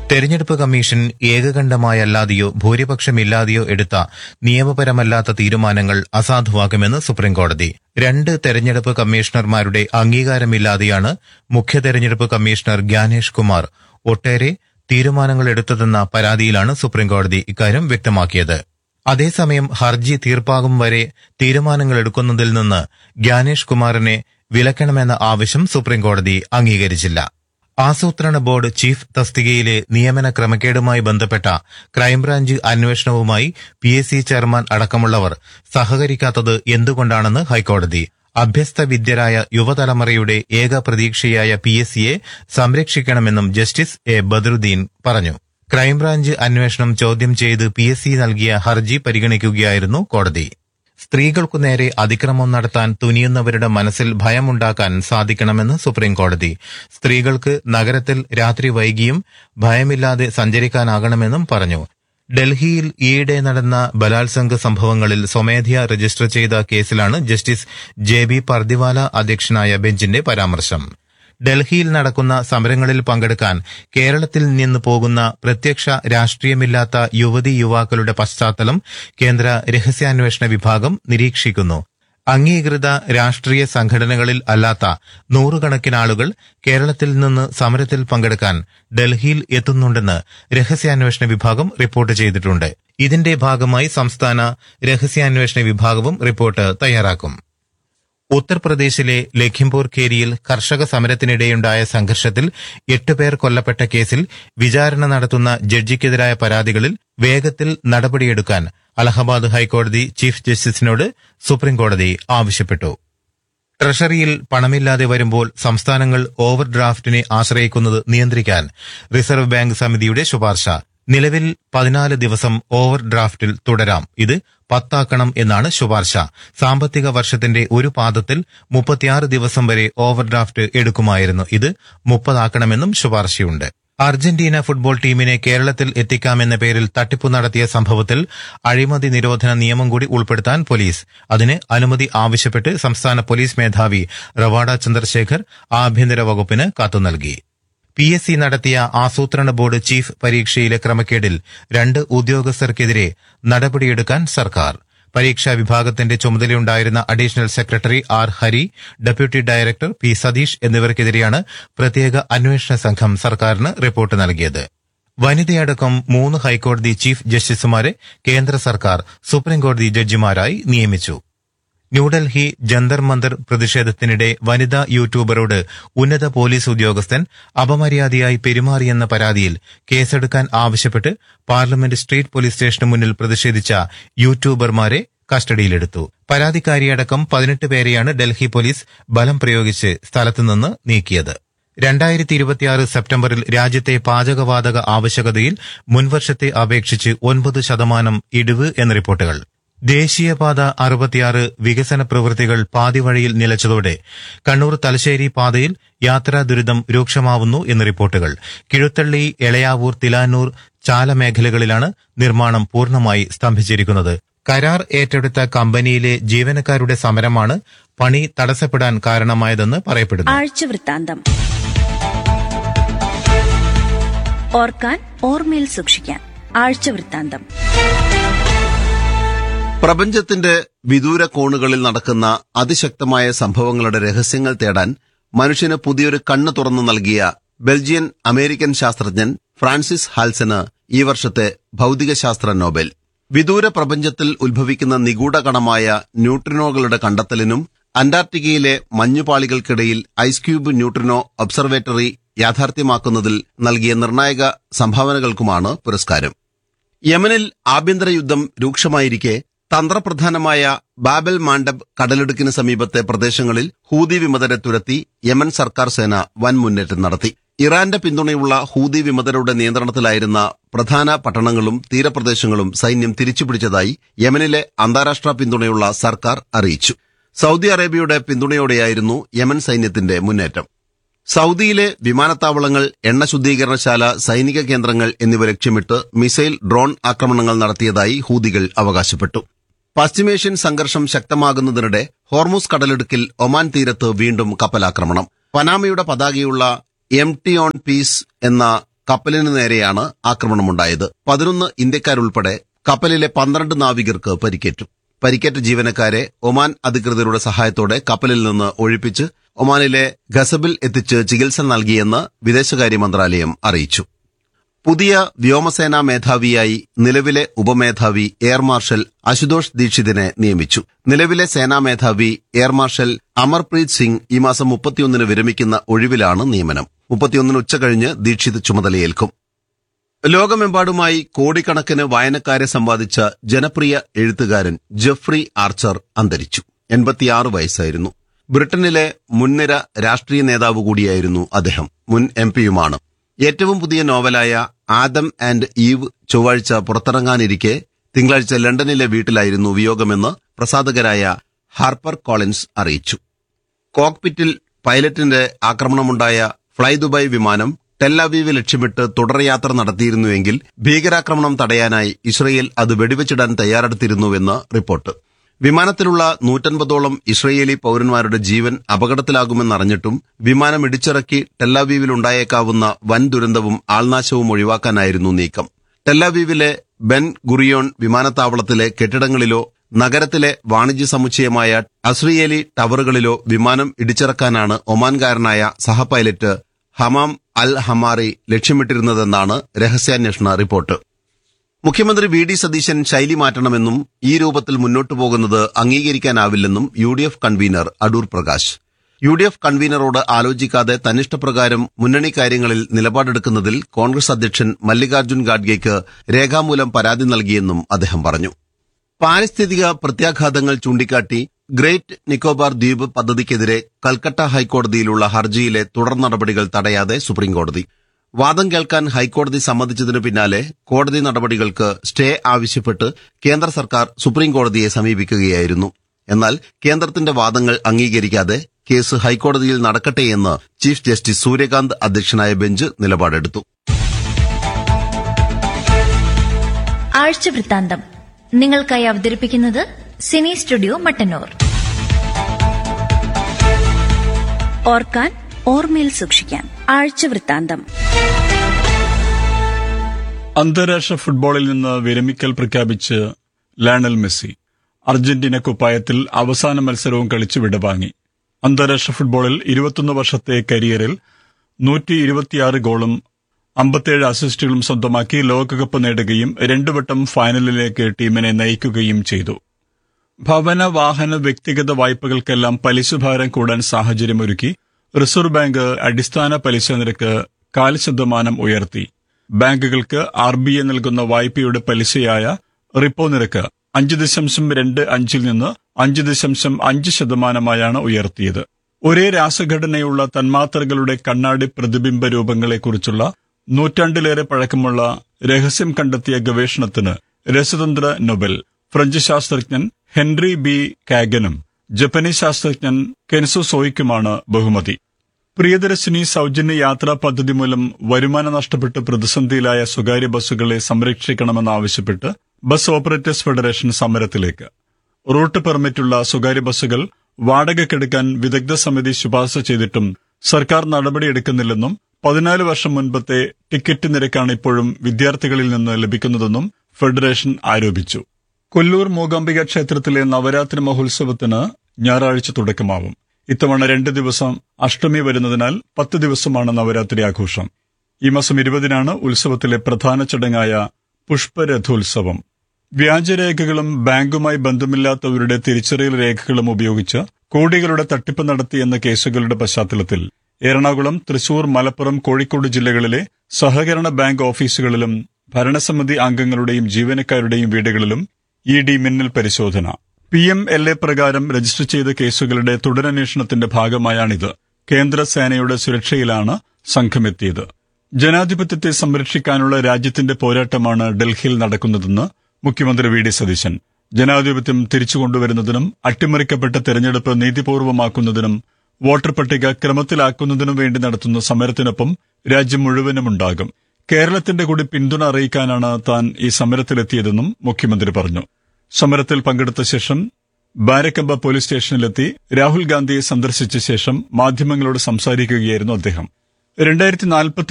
തെരഞ്ഞെടുപ്പ് കമ്മീഷൻ ഏകകണ്ഠമായല്ലാതെയോ ഭൂരിപക്ഷമില്ലാതെയോ എടുത്ത നിയമപരമല്ലാത്ത തീരുമാനങ്ങൾ അസാധുവാക്കുമെന്ന് സുപ്രീംകോടതി രണ്ട് തെരഞ്ഞെടുപ്പ് കമ്മീഷണർമാരുടെ അംഗീകാരമില്ലാതെയാണ് മുഖ്യ തെരഞ്ഞെടുപ്പ് കമ്മീഷണർ ഗ്യാനേഷ് കുമാർ ഒട്ടേറെ തീരുമാനങ്ങൾ എടുത്തതെന്ന പരാതിയിലാണ് സുപ്രീംകോടതി ഇക്കാര്യം വ്യക്തമാക്കിയത് അതേസമയം ഹർജി തീർപ്പാകും വരെ തീരുമാനങ്ങൾ എടുക്കുന്നതിൽ നിന്ന് ഗ്യാനേഷ് കുമാറിനെ വിലക്കണമെന്ന ആവശ്യം സുപ്രീംകോടതി അംഗീകരിച്ചില്ല ആസൂത്രണ ബോർഡ് ചീഫ് തസ്തികയിലെ നിയമന ക്രമക്കേടുമായി ബന്ധപ്പെട്ട ക്രൈംബ്രാഞ്ച് അന്വേഷണവുമായി പി എസ് സി ചെയർമാൻ അടക്കമുള്ളവർ സഹകരിക്കാത്തത് എന്തുകൊണ്ടാണെന്ന് ഹൈക്കോടതി അഭ്യസ്ത വിദ്യരായ യുവതലമുറയുടെ ഏക പ്രതീക്ഷയായ പി എസ് സിയെ സംരക്ഷിക്കണമെന്നും ജസ്റ്റിസ് എ ബദറുദ്ദീൻ പറഞ്ഞു ക്രൈംബ്രാഞ്ച് അന്വേഷണം ചോദ്യം ചെയ്ത് പി എസ് സി നൽകിയ ഹർജി പരിഗണിക്കുകയായിരുന്നു കോടതി സ്ത്രീകൾക്കു നേരെ അതിക്രമം നടത്താൻ തുനിയുന്നവരുടെ മനസ്സിൽ ഭയമുണ്ടാക്കാൻ സാധിക്കണമെന്ന് സുപ്രീംകോടതി സ്ത്രീകൾക്ക് നഗരത്തിൽ രാത്രി വൈകിയും ഭയമില്ലാതെ സഞ്ചരിക്കാനാകണമെന്നും പറഞ്ഞു ഡൽഹിയിൽ ഈയിടെ നടന്ന ബലാത്സംഗ സംഭവങ്ങളിൽ സ്വമേധയാ രജിസ്റ്റർ ചെയ്ത കേസിലാണ് ജസ്റ്റിസ് ജെ ബി പർദിവാല അധ്യക്ഷനായ ബെഞ്ചിന്റെ പരാമർശം ഡൽഹിയിൽ നടക്കുന്ന സമരങ്ങളിൽ പങ്കെടുക്കാൻ കേരളത്തിൽ നിന്ന് പോകുന്ന പ്രത്യക്ഷ രാഷ്ട്രീയമില്ലാത്ത യുവതി യുവാക്കളുടെ പശ്ചാത്തലം കേന്ദ്ര രഹസ്യാന്വേഷണ വിഭാഗം നിരീക്ഷിക്കുന്നു അംഗീകൃത രാഷ്ട്രീയ സംഘടനകളിൽ അല്ലാത്ത നൂറുകണക്കിന് ആളുകൾ കേരളത്തിൽ നിന്ന് സമരത്തിൽ പങ്കെടുക്കാൻ ഡൽഹിയിൽ എത്തുന്നുണ്ടെന്ന് രഹസ്യാന്വേഷണ വിഭാഗം റിപ്പോർട്ട് ചെയ്തിട്ടുണ്ട് ഇതിന്റെ ഭാഗമായി സംസ്ഥാന രഹസ്യാന്വേഷണ വിഭാഗവും റിപ്പോർട്ട് തയ്യാറാക്കും ഉത്തർപ്രദേശിലെ ലഖിംപൂർ ഖേരിയിൽ കർഷക സമരത്തിനിടെയുണ്ടായ സംഘർഷത്തിൽ എട്ടുപേർ കൊല്ലപ്പെട്ട കേസിൽ വിചാരണ നടത്തുന്ന ജഡ്ജിക്കെതിരായ പരാതികളിൽ വേഗത്തിൽ നടപടിയെടുക്കാൻ അലഹബാദ് ഹൈക്കോടതി ചീഫ് ജസ്റ്റിസിനോട് സുപ്രീംകോടതി ആവശ്യപ്പെട്ടു ട്രഷറിയിൽ പണമില്ലാതെ വരുമ്പോൾ സംസ്ഥാനങ്ങൾ ഓവർ ഡ്രാഫ്റ്റിനെ ആശ്രയിക്കുന്നത് നിയന്ത്രിക്കാൻ റിസർവ് ബാങ്ക് സമിതിയുടെ ശുപാർശ നിലവിൽ പതിനാല് ദിവസം ഓവർ ഡ്രാഫ്റ്റിൽ തുടരാം ഇത് പത്താക്കണം എന്നാണ് ശുപാർശ സാമ്പത്തിക വർഷത്തിന്റെ ഒരു പാദത്തിൽ മുപ്പത്തിയാറ് ദിവസം വരെ ഓവർ ഡ്രാഫ്റ്റ് എടുക്കുമായിരുന്നു ഇത് മുപ്പതാക്കണമെന്നും ശുപാർശയുണ്ട് അർജന്റീന ഫുട്ബോൾ ടീമിനെ കേരളത്തിൽ എത്തിക്കാമെന്ന പേരിൽ തട്ടിപ്പു നടത്തിയ സംഭവത്തിൽ അഴിമതി നിരോധന നിയമം കൂടി ഉൾപ്പെടുത്താൻ പോലീസ് അതിന് അനുമതി ആവശ്യപ്പെട്ട് സംസ്ഥാന പോലീസ് മേധാവി റവാഡ ചന്ദ്രശേഖർ ആഭ്യന്തര വകുപ്പിന് കത്തു നൽകി പി എസ് സി നടത്തിയ ആസൂത്രണ ബോർഡ് ചീഫ് പരീക്ഷയിലെ ക്രമക്കേടിൽ രണ്ട് ഉദ്യോഗസ്ഥർക്കെതിരെ നടപടിയെടുക്കാൻ സർക്കാർ പരീക്ഷാ വിഭാഗത്തിന്റെ ചുമതലയുണ്ടായിരുന്ന additional secretary R Hari deputy director P Satheesh എന്നിവർക്കെതിരെയാണ് പ്രത്യേക അന്വേഷണ സംഘം സർക്കാരിന് റിപ്പോർട്ട് നൽകിയത് വനിതയടക്കം മൂന്ന് ഹൈക്കോടതി ചീഫ് ജസ്റ്റിസുമാരെ കേന്ദ്ര സർക്കാർ സുപ്രീംകോടതി ജഡ്ജിമാരായി നിയമിച്ചു ന്യൂഡൽഹി ജന്തർ മന്ദർ പ്രതിഷേധത്തിനിടെ വനിതാ യൂട്യൂബറോട് ഉന്നത പോലീസ് ഉദ്യോഗസ്ഥൻ അപമര്യാദയായി പെരുമാറിയെന്ന പരാതിയിൽ കേസെടുക്കാൻ ആവശ്യപ്പെട്ട് പാർലമെന്റ് സ്ട്രീറ്റ് പോലീസ് സ്റ്റേഷന് മുന്നിൽ പ്രതിഷേധിച്ച യൂട്യൂബർമാരെ കസ്റ്റഡിയിലെടുത്തു പരാതിക്കാരിയടക്കം പതിനെട്ട് പേരെയാണ് ഡൽഹി പോലീസ് ബലം പ്രയോഗിച്ച് സ്ഥലത്തുനിന്ന് നീക്കിയത് രണ്ടായിരത്തി ഇരുപത്തിയാറ് സെപ്റ്റംബറിൽ രാജ്യത്തെ പാചകവാതക ആവശ്യകതയിൽ മുൻവർഷത്തെ അപേക്ഷിച്ച് ഒൻപത് ശതമാനം ഇടിവ് എന്ന റിപ്പോർട്ടുകൾ ദേശീയപാത അറുപത്തിയാറ് വികസന പ്രവൃത്തികൾ പാതിവഴിയിൽ നിലച്ചതോടെ കണ്ണൂർ തലശ്ശേരി പാതയിൽ യാത്രാ ദുരിതം രൂക്ഷമാവുന്നു എന്ന് റിപ്പോർട്ടുകൾ കിഴുത്തള്ളി എളയാവൂർ തിലാനൂർ ചാല മേഖലകളിലാണ് നിർമ്മാണം പൂർണ്ണമായി സ്തംഭിച്ചിരിക്കുന്നത് കരാർ ഏറ്റെടുത്ത കമ്പനിയിലെ ജീവനക്കാരുടെ സമരമാണ് പണി തടസ്സപ്പെടാൻ കാരണമായതെന്ന് പറയപ്പെടുന്നു ആഴ്ചവൃത്താന്തം ഓർക്കാൻ ഓർമ്മയിൽ സൂക്ഷിക്കാൻ ആഴ്ചവൃത്താന്തം പ്രപഞ്ചത്തിന്റെ വിദൂര കോണുകളിൽ നടക്കുന്ന അതിശക്തമായ സംഭവങ്ങളുടെ രഹസ്യങ്ങൾ തേടാൻ മനുഷ്യന് പുതിയൊരു കണ്ണ് തുറന്നു നൽകിയ ബെൽജിയൻ അമേരിക്കൻ ശാസ്ത്രജ്ഞൻ ഫ്രാൻസിസ് ഹാൽസന് ഈ വർഷത്തെ ഭൌതികശാസ്ത്ര നോബൽ വിദൂര പ്രപഞ്ചത്തിൽ ഉത്ഭവിക്കുന്ന നിഗൂഢ കണമായ ന്യൂട്രിനോകളുടെ കണ്ടെത്തലിനും അന്റാർട്ടിക്കയിലെ മഞ്ഞുപാളികൾക്കിടയിൽ ഐസ് ക്യൂബ് ന്യൂട്രിനോ ഒബ്സർവേറ്ററി യാഥാർത്ഥ്യമാക്കുന്നതിൽ നൽകിയ നിർണായക സംഭാവനകൾക്കുമാണ് പുരസ്കാരം യമനിൽ ആഭ്യന്തര യുദ്ധം രൂക്ഷമായിരിക്കെ തന്ത്രപ്രധാനമായ ബാബൽ മാണ്ടബ് കടലിടുക്കിന് സമീപത്തെ പ്രദേശങ്ങളിൽ ഹൂതി വിമതരെ തുരത്തി യമൻ സർക്കാർ സേന വൻ മുന്നേറ്റം നടത്തി ഇറാന്റെ പിന്തുണയുള്ള ഹൂതി വിമതരുടെ നിയന്ത്രണത്തിലായിരുന്ന പ്രധാന പട്ടണങ്ങളും തീരപ്രദേശങ്ങളും സൈന്യം തിരിച്ചുപിടിച്ചതായി യമനിലെ അന്താരാഷ്ട്ര പിന്തുണയുള്ള സർക്കാർ അറിയിച്ചു സൗദി അറേബ്യയുടെ പിന്തുണയോടെയായിരുന്നു യമൻ സൈന്യത്തിന്റെ മുന്നേറ്റം സൗദിയിലെ വിമാനത്താവളങ്ങൾ എണ്ണ ശുദ്ധീകരണശാല സൈനിക കേന്ദ്രങ്ങൾ എന്നിവ ലക്ഷ്യമിട്ട് മിസൈൽ ഡ്രോൺ ആക്രമണങ്ങൾ നടത്തിയതായി ഹൂതികൾ അവകാശപ്പെട്ടു പശ്ചിമേഷ്യൻ സംഘർഷം ശക്തമാകുന്നതിനിടെ ഹോർമുസ് കടലിടുക്കിൽ ഒമാൻ തീരത്ത് വീണ്ടും കപ്പലാക്രമണം പനാമയുടെ പതാകയുള്ള എം ടി ഓൺ പീസ് എന്ന കപ്പലിന് നേരെയാണ് ആക്രമണമുണ്ടായത് പതിനൊന്ന് ഇന്ത്യക്കാരുൾപ്പെടെ കപ്പലിലെ പന്ത്രണ്ട് നാവികർക്ക് പരിക്കേറ്റു പരിക്കേറ്റ ജീവനക്കാരെ ഒമാൻ അധികൃതരുടെ സഹായത്തോടെ കപ്പലിൽ നിന്ന് ഒഴിപ്പിച്ച് ഒമാനിലെ ഗസബിൽ എത്തിച്ച് ചികിത്സ നൽകിയെന്ന് വിദേശകാര്യ മന്ത്രാലയം അറിയിച്ചു പുതിയ വ്യോമസേനാ മേധാവിയായി നിലവിലെ ഉപമേധാവി എയർ മാർഷൽ അശുതോഷ് ദീക്ഷിതിനെ നിയമിച്ചു നിലവിലെ സേനാ മേധാവി എയർ മാർഷൽ അമർപ്രീത് സിംഗ് ഈ മാസം മുപ്പത്തിയൊന്നിന് വിരമിക്കുന്ന ഒഴിവിലാണ് നിയമനം മുപ്പത്തിയൊന്നിന് ഉച്ചകഴിഞ്ഞ് ദീക്ഷിത് ചുമതലയേൽക്കും ലോകമെമ്പാടുമായി കോടിക്കണക്കിന് വായനക്കാരെ സമ്പാദിച്ച ജനപ്രിയ എഴുത്തുകാരൻ ജെഫ്രി ആർച്ചർ അന്തരിച്ചു എൺപത്തിയാറ് വയസ്സായിരുന്നു ബ്രിട്ടനിലെ മുൻനിര രാഷ്ട്രീയ നേതാവ് കൂടിയായിരുന്നു അദ്ദേഹം മുൻ എം പിയുമാണ് ഏറ്റവും പുതിയ നോവലായ ആദം ആൻഡ് ഈവ് ചൊവ്വാഴ്ച പുറത്തിറങ്ങാനിരിക്കെ തിങ്കളാഴ്ച ലണ്ടനിലെ വീട്ടിലായിരുന്നു വിയോഗമെന്ന് പ്രസാധകരായ ഹാർപ്പർ കോളിൻസ് അറിയിച്ചു കോക്പിറ്റിൽ പൈലറ്റിന്റെ ആക്രമണമുണ്ടായ ഫ്ലൈ ദുബായ് വിമാനം ടെല്ലവീവ് ലക്ഷ്യമിട്ട് തുടർയാത്ര നടത്തിയിരുന്നുവെങ്കിൽ ഭീകരാക്രമണം തടയാനായി ഇസ്രയേൽ അത് വെടിവെച്ചിടാൻ തയ്യാറെടുത്തിരുന്നുവെന്ന് റിപ്പോർട്ട് വിമാനത്തിലുള്ള നൂറ്റൻപതോളം ഇസ്രയേലി പൌരന്മാരുടെ ജീവൻ അപകടത്തിലാകുമെന്നറിഞ്ഞിട്ടും വിമാനം ഇടിച്ചിറക്കി ടെല്ലാവീവിലുണ്ടായേക്കാവുന്ന വൻ ദുരന്തവും ആൾനാശവും ഒഴിവാക്കാനായിരുന്നു നീക്കം ടെല്ലാവീവിലെ ബെൻ ഗുറിയോൺ വിമാനത്താവളത്തിലെ കെട്ടിടങ്ങളിലോ നഗരത്തിലെ വാണിജ്യ സമുച്ചയമായ അസ്രിയേലി ടവറുകളിലോ വിമാനം ഇടിച്ചിറക്കാനാണ് ഒമാൻകാരനായ സഹപൈലറ്റ് ഹമാം അൽ ഹമാറി ലക്ഷ്യമിട്ടിരുന്നതെന്നാണ് രഹസ്യാന്വേഷണ റിപ്പോർട്ട് മുഖ്യമന്ത്രി വി ഡി സതീശൻ ശൈലി മാറ്റണമെന്നും ഈ രൂപത്തിൽ മുന്നോട്ടു പോകുന്നത് അംഗീകരിക്കാനാവില്ലെന്നും U D F convener Adoor Prakash U D F കൺവീനറോട് ആലോചിക്കാതെ തന്നിഷ്ടപ്രകാരം മുന്നണി കാര്യങ്ങളിൽ നിലപാടെടുക്കുന്നതിൽ കോൺഗ്രസ് അധ്യക്ഷൻ മല്ലികാർജ്ജുൻ ഖാഡ്ഗെയ്ക്ക് രേഖാമൂലം പരാതി നൽകിയെന്നും അദ്ദേഹം പറഞ്ഞു പാരിസ്ഥിതിക പ്രത്യാഘാതങ്ങൾ ചൂണ്ടിക്കാട്ടി ഗ്രേറ്റ് നിക്കോബാർ ദ്വീപ് പദ്ധതിക്കെതിരെ കൽക്കട്ട ഹൈക്കോടതിയിലുള്ള ഹർജിയിലെ തുടർ നടപടികൾ തടയാതെ സുപ്രീംകോടതി വാദം കേൾക്കാൻ ഹൈക്കോടതി സമ്മതിച്ചതിനു പിന്നാലെ കോടതി നടപടികൾക്ക് സ്റ്റേ ആവശ്യപ്പെട്ട് കേന്ദ്ര സർക്കാർ സുപ്രീംകോടതിയെ സമീപിക്കുകയായിരുന്നു എന്നാൽ കേന്ദ്രത്തിന്റെ വാദങ്ങൾ അംഗീകരിക്കാതെ കേസ് ഹൈക്കോടതിയിൽ നടക്കട്ടെയെന്ന് ചീഫ് ജസ്റ്റിസ് സൂര്യകാന്ത് അധ്യക്ഷനായ ബെഞ്ച് നിലപാടെടുത്തു ആഴ്ച വൃത്താന്തം നിങ്ങൾക്കായി അവതരിപ്പിക്കുന്നത് സിനി സ്റ്റുഡിയോ മട്ടന്നൂർ ഓർക്കാൻ ഓർമ്മയിൽ സൂക്ഷിക്കാൻ ആഴ്ച വൃത്താന്തം അന്താരാഷ്ട്ര ഫുട്ബോളിൽ നിന്ന് വിരമിക്കൽ പ്രഖ്യാപിച്ച് ലയണൽ മെസ്സി അർജന്റീന കുപ്പായത്തിൽ അവസാന മത്സരവും കളിച്ചു വിടവാങ്ങി അന്താരാഷ്ട്ര ഫുട്ബോളിൽ ഇരുപത്തൊന്ന് വർഷത്തെ കരിയറിൽ നൂറ്റി ഇരുപത്തിയാറ് ഗോളും അമ്പത്തേഴ് അസിസ്റ്റുകളും സ്വന്തമാക്കി ലോകകപ്പ് നേടുകയും രണ്ടു വട്ടം ഫൈനലിലേക്ക് ടീമിനെ നയിക്കുകയും ചെയ്തു ഭവന വാഹന വ്യക്തിഗത വായ്പകൾക്കെല്ലാം പലിശഭാരം കൂടാൻ സാഹചര്യമൊരുക്കി റിസർവ് ബാങ്ക് അടിസ്ഥാന പലിശ നിരക്ക് കാല് ശതമാനം ഉയർത്തി ബാങ്കുകൾക്ക് ആർ ബി ഐ നൽകുന്ന വായ്പയുടെ പലിശയായ റിപ്പോ നിരക്ക് അഞ്ച് ദശാംശം രണ്ട് അഞ്ചിൽ നിന്ന് അഞ്ച് ദശാംശം അഞ്ച് ശതമാനമായാണ് ഉയർത്തിയത് ഒരേ രാസഘടനയുള്ള തന്മാത്രകളുടെ കണ്ണാടി പ്രതിബിംബ രൂപങ്ങളെക്കുറിച്ചുള്ള നൂറ്റാണ്ടിലേറെ പഴക്കമുള്ള രഹസ്യം കണ്ടെത്തിയ ഗവേഷണത്തിന് രസതന്ത്ര നൊബൽ ഫ്രഞ്ച് ശാസ്ത്രജ്ഞൻ ഹെൻറി ബി കാഗനും ജപ്പനീസ് ശാസ്ത്രജ്ഞൻ കെൻസോ സോയ്ക്കുമാണ് ബഹുമതി പ്രിയദർശിനി സൗജന്യ യാത്രാ പദ്ധതി മൂലം വരുമാനം നഷ്ടപ്പെട്ട് പ്രതിസന്ധിയിലായ സ്വകാര്യ ബസ്സുകളെ സംരക്ഷിക്കണമെന്നാവശ്യപ്പെട്ട് ബസ് ഓപ്പറേറ്റേഴ്സ് ഫെഡറേഷൻ സമരത്തിലേക്ക് റൂട്ട് പെർമിറ്റുള്ള സ്വകാര്യ ബസ്സുകൾ വാടകയ്ക്കെടുക്കാൻ വിദഗ്ധ സമിതി ശുപാർശ ചെയ്തിട്ടും സർക്കാർ നടപടിയെടുക്കുന്നില്ലെന്നും പതിനാല് വർഷം മുൻപത്തെ ടിക്കറ്റ് നിരക്കാണ് ഇപ്പോഴും വിദ്യാർത്ഥികളിൽ നിന്ന് ലഭിക്കുന്നതെന്നും ഫെഡറേഷൻ ആരോപിച്ചു കൊല്ലൂർ മൂകാംബിക ക്ഷേത്രത്തിലെ നവരാത്രി മഹോത്സവത്തിന് ഞായറാഴ്ച തുടക്കമാവും ഇത്തവണ രണ്ട് ദിവസം അഷ്ടമി വരുന്നതിനാൽ പത്ത് ദിവസമാണ് നവരാത്രി ആഘോഷം ഈ മാസം ഇരുപതിനാണ് ഉത്സവത്തിലെ പ്രധാന ചടങ്ങായ പുഷ്പരഥോത്സവം വ്യാജരേഖകളും ബാങ്കുമായി ബന്ധമില്ലാത്തവരുടെ തിരിച്ചറിയൽ രേഖകളും ഉപയോഗിച്ച് കോടികളുടെ തട്ടിപ്പ് നടത്തിയെന്ന കേസുകളുടെ പശ്ചാത്തലത്തിൽ എറണാകുളം തൃശൂർ മലപ്പുറം കോഴിക്കോട് ജില്ലകളിലെ സഹകരണ ബാങ്ക് ഓഫീസുകളിലും ഭരണസമിതി അംഗങ്ങളുടെയും ജീവനക്കാരുടെയും വീടുകളിലും ഇ ഡി മിന്നൽ പരിശോധന പി എം എൽ എ പ്രകാരം രജിസ്റ്റർ ചെയ്ത കേസുകളുടെ തുടരന്വേഷണത്തിന്റെ ഭാഗമായാണിത് കേന്ദ്ര സേനയുടെ സുരക്ഷയിലാണ് സംഘമെത്തിയത് ജനാധിപത്യത്തെ സംരക്ഷിക്കാനുള്ള രാജ്യത്തിന്റെ പോരാട്ടമാണ് ഡൽഹിയിൽ നടക്കുന്നതെന്ന് മുഖ്യമന്ത്രി വി ഡി സതീശൻ ജനാധിപത്യം തിരിച്ചുകൊണ്ടുവരുന്നതിനും അട്ടിമറിക്കപ്പെട്ട തെരഞ്ഞെടുപ്പ് നീതിപൂർവമാക്കുന്നതിനും വോട്ടർ പട്ടിക ക്രമത്തിലാക്കുന്നതിനും വേണ്ടി നടത്തുന്ന സമരത്തിനൊപ്പം രാജ്യം മുഴുവനുമുണ്ടാകും കേരളത്തിന്റെ കൂടി പിന്തുണ അറിയിക്കാനാണ് താൻ ഈ സമരത്തിലെത്തിയതെന്നും മുഖ്യമന്ത്രി പറഞ്ഞു സമരത്തിൽ പങ്കെടുത്ത ശേഷം ബാരക്കമ്പ പോലീസ് സ്റ്റേഷനിലെത്തി രാഹുൽ ഗാന്ധിയെ സന്ദർശിച്ച ശേഷം മാധ്യമങ്ങളോട് സംസാരിക്കുകയായിരുന്നു അദ്ദേഹം രണ്ടായിരത്തി